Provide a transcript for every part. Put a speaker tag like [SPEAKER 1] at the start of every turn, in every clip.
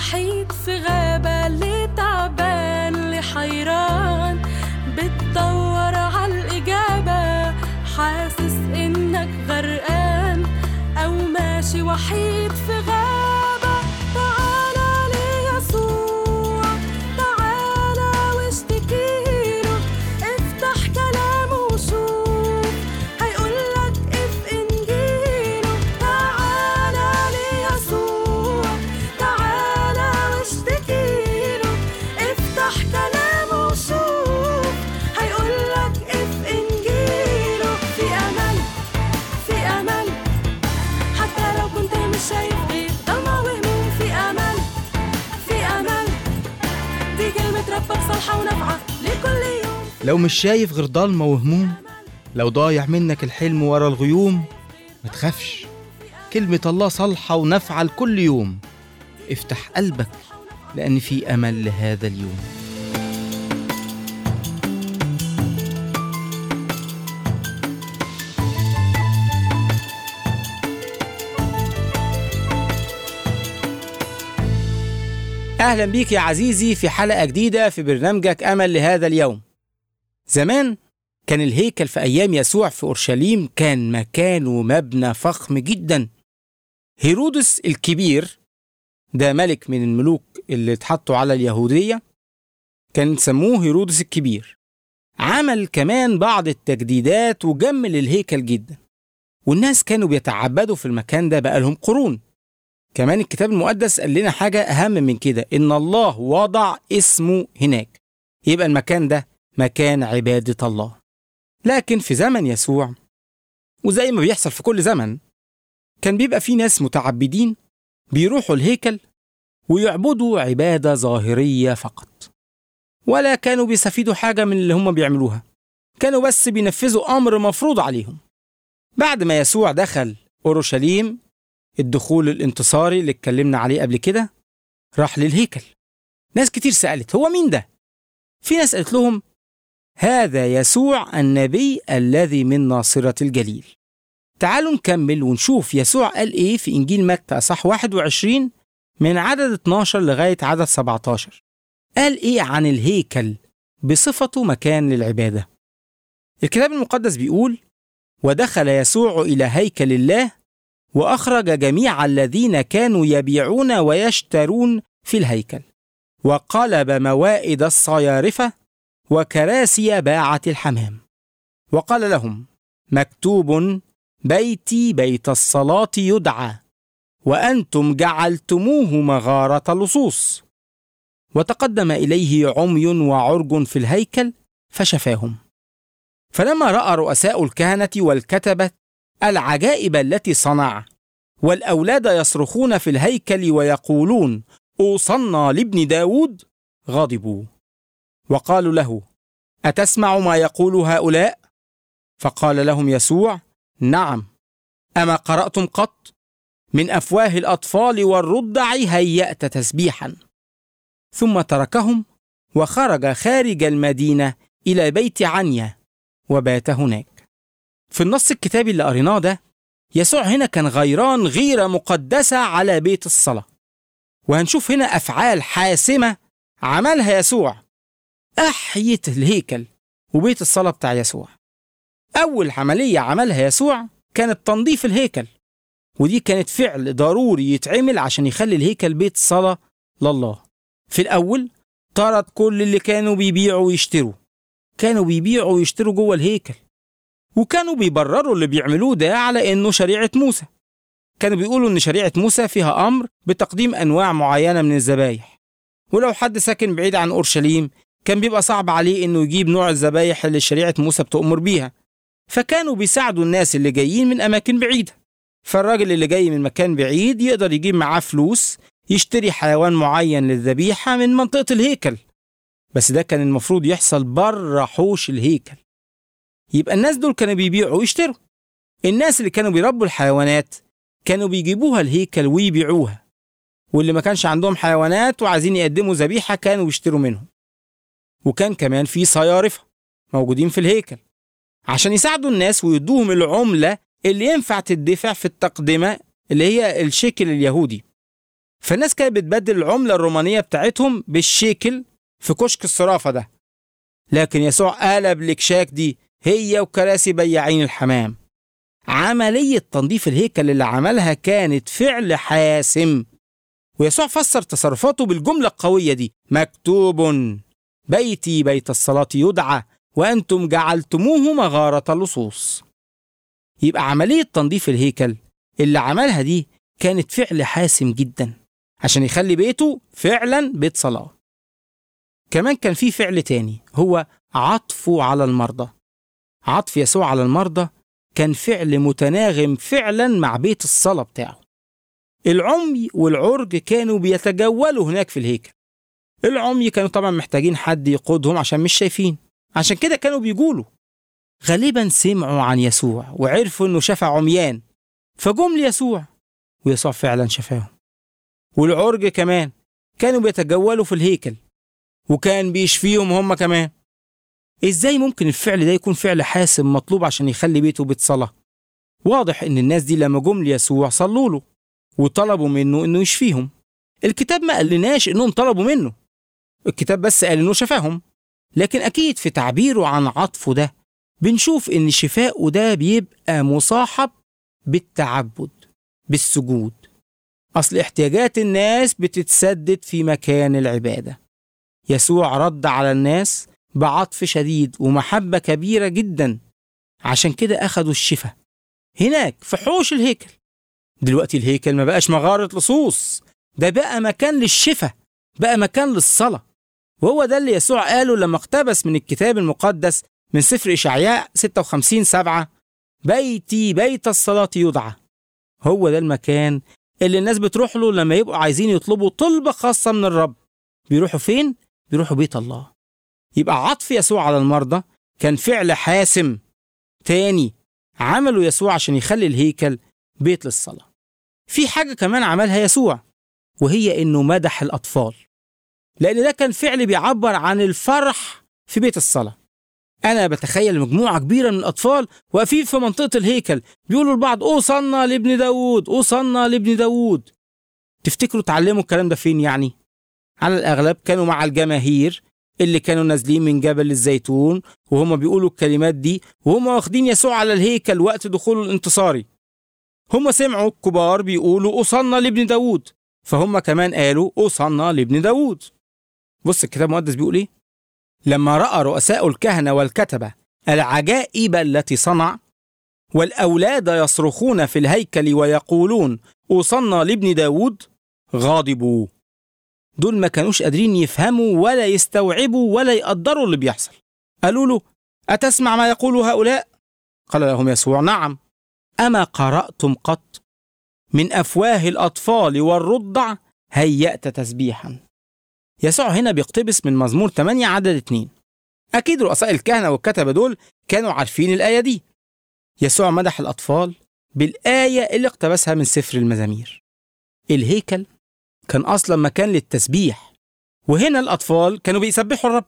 [SPEAKER 1] وحيد في غابة اللي تعبان اللي حيران بتدور عالإجابة حاسس إنك غرقان أو ماشي وحيد في غابة تعالى ليسوع تعالى واشتكيله افتح كلامه وشوف هيقولك اف انجيله تعالى ليسوع تعالى واشتكيله افتح كلامه وشوف هيقولك اف انجيله في امل في امل حتى لو كنت مش شايف غير ضلمة وهموم في امل في امل دي كلمة ربك صالحة ونافعة لكل يوم
[SPEAKER 2] لو مش شايف غير ضلمة وهموم لو ضايع منك الحلم ورا الغيوم ما تخافش كلمة الله صالحة ونافعة لكل يوم افتح قلبك لأن في أمل لهذا اليوم أهلا بيك يا عزيزي في حلقة جديدة في برنامجك أمل لهذا اليوم زمان كان الهيكل في أيام يسوع في أورشليم كان مكان ومبنى فخم جدا هيرودس الكبير ده ملك من الملوك اللي اتحطوا على اليهودية كان سموه هيرودس الكبير عمل كمان بعض التجديدات وجمل الهيكل جدا والناس كانوا بيتعبدوا في المكان ده بقالهم قرون كمان الكتاب المقدس قال لنا حاجة أهم من كده إن الله وضع اسمه هناك يبقى المكان ده مكان عبادة الله لكن في زمن يسوع وزي ما بيحصل في كل زمن كان بيبقى في ناس متعبدين بيروحوا الهيكل ويعبدوا عبادة ظاهرية فقط ولا كانوا بيستفيدوا حاجة من اللي هم بيعملوها كانوا بس بينفذوا أمر مفروض عليهم بعد ما يسوع دخل أورشليم الدخول الانتصاري اللي اتكلمنا عليه قبل كده راح للهيكل ناس كتير سألت هو مين ده؟ في ناس قالت لهم هذا يسوع النبي الذي من ناصرة الجليل تعالوا نكمل ونشوف يسوع قال ايه في انجيل متى اصح 21 من عدد 12 لغاية عدد 17 قال ايه عن الهيكل بصفته مكان للعبادة الكتاب المقدس بيقول ودخل يسوع إلى هيكل الله وأخرج جميع الذين كانوا يبيعون ويشترون في الهيكل وقلب موائد الصيارفة وكراسي باعة الحمام وقال لهم مكتوب بيتي بيت الصلاة يدعى وأنتم جعلتموه مغارة لصوص وتقدم إليه عمي وعرج في الهيكل فشفاهم فلما رأى رؤساء الكهنة والكتبة العجائب التي صنع والأولاد يصرخون في الهيكل ويقولون أوصلنا لابن داود غضبوا وقالوا له أتسمع ما يقول هؤلاء؟ فقال لهم يسوع نعم أما قرأتم قط؟ من أفواه الأطفال والرضع هيأت تسبيحا ثم تركهم وخرج خارج المدينة إلى بيت عنيا وبات هناك في النص الكتابي اللي قريناه ده يسوع هنا كان غيران غيرة مقدسة على بيت الصلاة وهنشوف هنا أفعال حاسمة عملها يسوع أحيت الهيكل وبيت الصلاة بتاع يسوع أول عملية عملها يسوع كانت تنظيف الهيكل ودي كانت فعل ضروري يتعمل عشان يخلي الهيكل بيت صلاة لله في الأول طرد كل اللي كانوا بيبيعوا ويشتروا كانوا بيبيعوا ويشتروا جوه الهيكل وكانوا بيبرروا اللي بيعملوه ده على انه شريعه موسى كانوا بيقولوا ان شريعه موسى فيها امر بتقديم انواع معينه من الذبايح ولو حد ساكن بعيد عن اورشليم كان بيبقى صعب عليه انه يجيب نوع الذبايح اللي شريعه موسى بتؤمر بيها فكانوا بيساعدوا الناس اللي جايين من اماكن بعيده فالراجل اللي جاي من مكان بعيد يقدر يجيب معاه فلوس يشتري حيوان معين للذبيحه من منطقه الهيكل بس ده كان المفروض يحصل بره حوش الهيكل يبقى الناس دول كانوا بيبيعوا ويشتروا الناس اللي كانوا بيربوا الحيوانات كانوا بيجيبوها الهيكل ويبيعوها واللي ما كانش عندهم حيوانات وعايزين يقدموا ذبيحة كانوا يشتروا منهم وكان كمان في صيارفة موجودين في الهيكل عشان يساعدوا الناس ويدوهم العملة اللي ينفع تدفع في التقدمة اللي هي الشيكل اليهودي فالناس كانت بتبدل العملة الرومانية بتاعتهم بالشيكل في كشك الصرافة ده لكن يسوع قلب الكشاك دي هي وكراسي بياعين الحمام عملية تنظيف الهيكل اللي عملها كانت فعل حاسم ويسوع فسر تصرفاته بالجملة القوية دي مكتوب بيتي بيت الصلاة يدعى وأنتم جعلتموه مغارة اللصوص يبقى عملية تنظيف الهيكل اللي عملها دي كانت فعل حاسم جدا عشان يخلي بيته فعلا بيت صلاة كمان كان في فعل تاني هو عطفه على المرضى عطف يسوع على المرضى كان فعل متناغم فعلا مع بيت الصلاة بتاعه العمي والعرج كانوا بيتجولوا هناك في الهيكل العمي كانوا طبعا محتاجين حد يقودهم عشان مش شايفين عشان كده كانوا بيقولوا غالبا سمعوا عن يسوع وعرفوا انه شفى عميان فجم ليسوع ويسوع فعلا شفاهم والعرج كمان كانوا بيتجولوا في الهيكل وكان بيشفيهم هم كمان ازاي ممكن الفعل ده يكون فعل حاسم مطلوب عشان يخلي بيته بيت صلاة واضح ان الناس دي لما جم ليسوع صلوا له وطلبوا منه انه يشفيهم الكتاب ما قالناش انهم طلبوا منه الكتاب بس قال انه شفاهم لكن اكيد في تعبيره عن عطفه ده بنشوف ان شفاؤه ده بيبقى مصاحب بالتعبد بالسجود اصل احتياجات الناس بتتسدد في مكان العباده يسوع رد على الناس بعطف شديد ومحبه كبيره جدا عشان كده اخدوا الشفاء هناك في حوش الهيكل دلوقتي الهيكل ما بقاش مغاره لصوص ده بقى مكان للشفاء بقى مكان للصلاه وهو ده اللي يسوع قاله لما اقتبس من الكتاب المقدس من سفر إشعياء 56 7 بيتي بيت الصلاة يدعى هو ده المكان اللي الناس بتروح له لما يبقوا عايزين يطلبوا طلبة خاصة من الرب بيروحوا فين؟ بيروحوا بيت الله يبقى عطف يسوع على المرضى كان فعل حاسم تاني عمله يسوع عشان يخلي الهيكل بيت للصلاة في حاجة كمان عملها يسوع وهي إنه مدح الأطفال لأن ده كان فعل بيعبر عن الفرح في بيت الصلاة أنا بتخيل مجموعة كبيرة من الأطفال واقفين في منطقة الهيكل بيقولوا لبعض أوصلنا لابن داوود أوصلنا لابن داوود تفتكروا تعلموا الكلام ده فين يعني؟ على الأغلب كانوا مع الجماهير اللي كانوا نازلين من جبل الزيتون وهم بيقولوا الكلمات دي وهم واخدين يسوع على الهيكل وقت دخوله الانتصاري هم سمعوا الكبار بيقولوا أوصلنا لابن داوود فهم كمان قالوا أوصلنا لابن داوود بص الكتاب المقدس بيقول ايه لما راى رؤساء الكهنه والكتبه العجائب التي صنع والاولاد يصرخون في الهيكل ويقولون اوصلنا لابن داود غاضبوا دول ما كانوش قادرين يفهموا ولا يستوعبوا ولا يقدروا اللي بيحصل قالوا له اتسمع ما يقول هؤلاء قال لهم يسوع نعم اما قراتم قط من افواه الاطفال والرضع هيأت تسبيحا يسوع هنا بيقتبس من مزمور 8 عدد 2 أكيد رؤساء الكهنة والكتبة دول كانوا عارفين الآية دي يسوع مدح الأطفال بالآية اللي اقتبسها من سفر المزامير الهيكل كان أصلا مكان للتسبيح وهنا الأطفال كانوا بيسبحوا الرب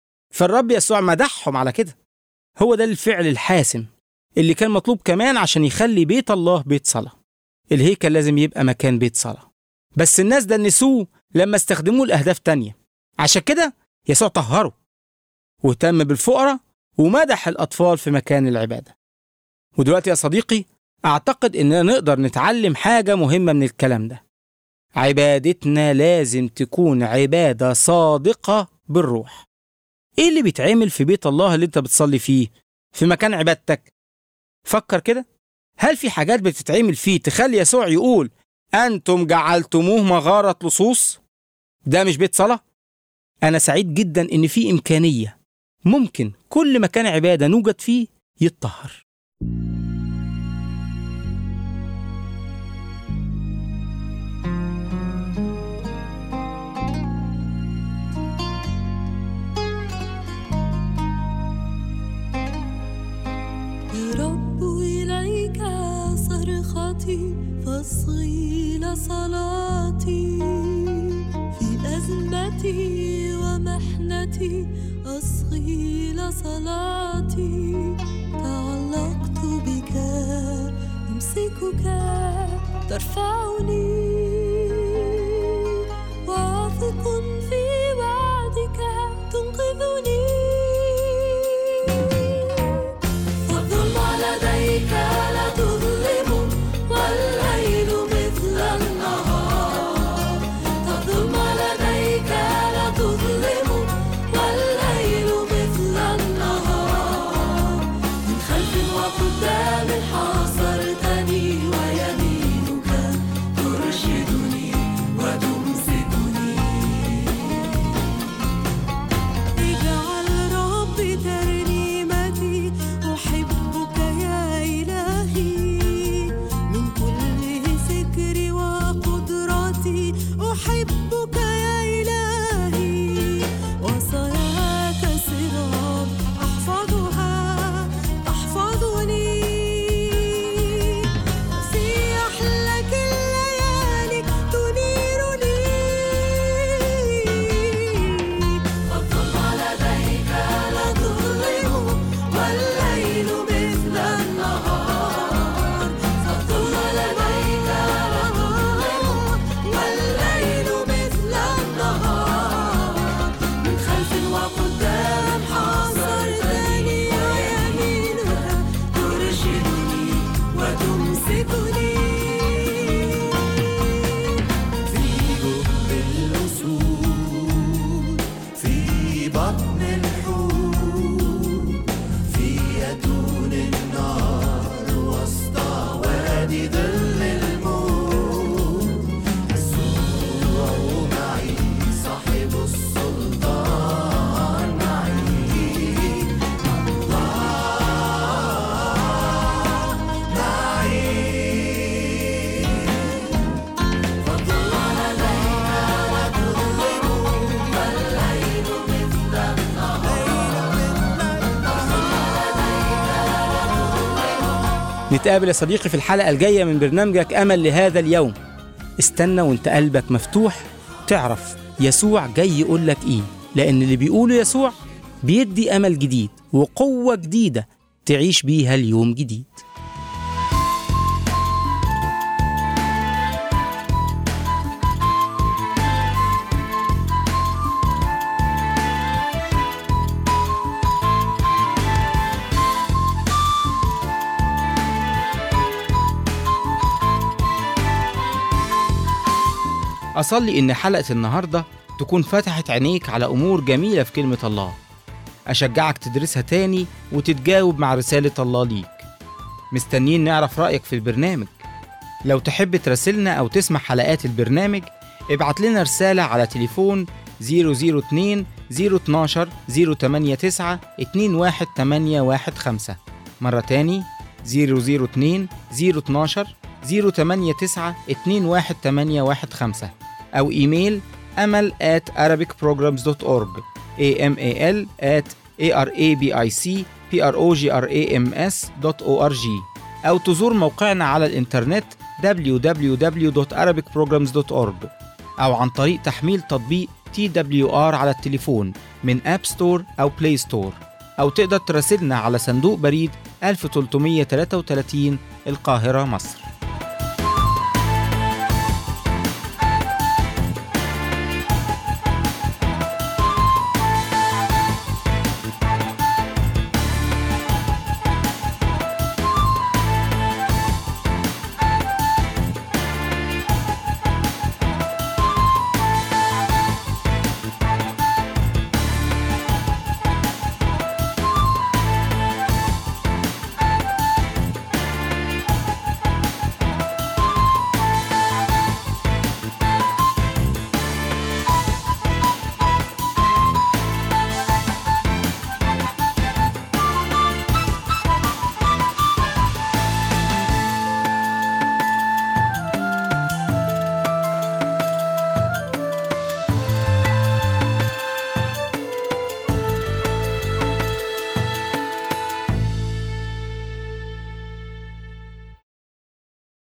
[SPEAKER 2] فالرب يسوع مدحهم على كده هو ده الفعل الحاسم اللي كان مطلوب كمان عشان يخلي بيت الله بيت صلاة الهيكل لازم يبقى مكان بيت صلاة بس الناس دنسوه لما استخدموه لأهداف تانية عشان كده يسوع طهره واهتم بالفقراء ومدح الأطفال في مكان العبادة ودلوقتي يا صديقي أعتقد إننا نقدر نتعلم حاجة مهمة من الكلام ده عبادتنا لازم تكون عبادة صادقة بالروح إيه اللي بيتعمل في بيت الله اللي أنت بتصلي فيه في مكان عبادتك فكر كده هل في حاجات بتتعمل فيه تخلي يسوع يقول أنتم جعلتموه مغارة لصوص ده مش بيت صلاة أنا سعيد جدا إن في إمكانية ممكن كل مكان عبادة نوجد فيه يتطهر
[SPEAKER 1] يا رب إليك صرختي فاصغي لصلاتي في أزمتي ومحنتي أصغي لصلاتي تعلقت بك أمسكك ترفعني قدامي حاصرتني ويمينك ترشدني وتمسكني اجعل ربي ترنيمتي أحبك يا إلهي من كل فكري وقدرتي أحبك يا إلهي وصاياك صغار أحفظها تحفظني في أحلك الليالي تنيرني فالظلم لديك لا تظلم والليل مثل النهار فالظلم لديك لا تظلم والليل مثل النهار من خلف وقدام حاصرتني ويمينك ترشدني وتمسكني في جب الأسود في بطن الحوت في أتون النار وسط وادي ظل الموت يسوع معي صاحب السلطان معي الله معي فالظل لديك لا تظلم والليل مثل
[SPEAKER 2] نتقابل يا صديقي في الحلقة الجاية من برنامجك أمل لهذا اليوم استنى وانت قلبك مفتوح تعرف يسوع جاي يقول لك ايه لأن اللي بيقوله يسوع بيدي أمل جديد وقوة جديدة تعيش بيها اليوم جديد أصلي إن حلقة النهاردة تكون فتحت عينيك على أمور جميلة في كلمة الله أشجعك تدرسها تاني وتتجاوب مع رسالة الله ليك مستنيين نعرف رأيك في البرنامج لو تحب تراسلنا أو تسمع حلقات البرنامج ابعت لنا رسالة على تليفون 002 012 089 21815 مرة تاني 002 012 089 21815 أو إيميل أمل at arabicprograms.org amal at arabicprograms.org أو تزور موقعنا على الإنترنت www.arabicprograms.org أو عن طريق تحميل تطبيق TWR على التليفون من أب ستور أو بلاي ستور أو تقدر تراسلنا على صندوق بريد 1333 القاهرة مصر